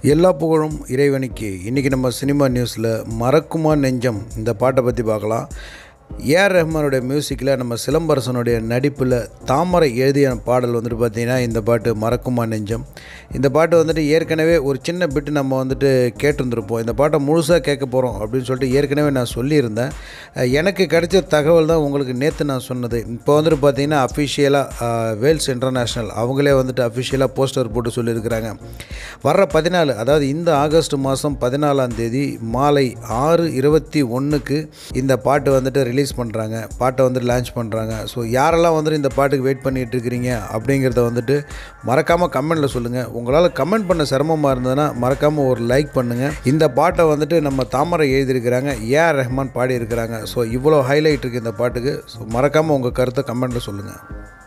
எல்லா புகழும் இறைவனுக்கு இன்றைக்கி நம்ம சினிமா நியூஸில் மறக்குமா நெஞ்சம் இந்த பாட்டை பற்றி பார்க்கலாம் ஏஆர் ரஹ்மானுடைய மியூசிக்கில் நம்ம சிலம்பரசனுடைய நடிப்பில் தாமரை எழுதிய பாடல் வந்துட்டு பார்த்திங்கன்னா இந்த பாட்டு மறக்குமா நெஞ்சம் இந்த பாட்டு வந்துட்டு ஏற்கனவே ஒரு சின்ன பிட்டு நம்ம வந்துட்டு கேட்டிருந்திருப்போம் இந்த பாட்டை முழுசாக கேட்க போகிறோம் அப்படின்னு சொல்லிட்டு ஏற்கனவே நான் சொல்லியிருந்தேன் அஹ் எனக்கு கிடைச்ச தகவல் தான் உங்களுக்கு நேற்று நான் சொன்னது இப்போ வந்துட்டு பார்த்தீங்கன்னா அஃபிஷியலாக வேல்ஸ் இன்டர்நேஷ்னல் அவங்களே வந்துட்டு அஃபிஷியலாக போஸ்டர் போட்டு சொல்லியிருக்கிறாங்க வர்ற பதினாலு அதாவது இந்த ஆகஸ்ட் மாதம் பதினாலாம் தேதி மாலை ஆறு இருபத்தி ஒன்றுக்கு இந்த பாட்டு வந்துட்டு ரிலீஸ் பண்ணுறாங்க பாட்டை வந்துட்டு லான்ச் பண்ணுறாங்க ஸோ யாரெல்லாம் வந்துட்டு இந்த பாட்டுக்கு வெயிட் பண்ணிட்டு இருக்கிறீங்க அப்படிங்கிறத வந்துட்டு மறக்காமல் கமெண்ட்டில் சொல்லுங்கள் உங்களால் கமெண்ட் பண்ண சிரமமாக இருந்ததுன்னா மறக்காமல் ஒரு லைக் பண்ணுங்கள் இந்த பாட்டை வந்துட்டு நம்ம தாமரை எழுதியிருக்கிறாங்க ஏஆர் ரஹ்மான் பாடியிருக்கிறாங்க ஸோ இவ்வளோ ஹைலைட் இருக்குது இந்த பாட்டுக்கு ஸோ மறக்காமல் உங்கள் கருத்தை கமெண்ட்டில் சொல்லுங்கள்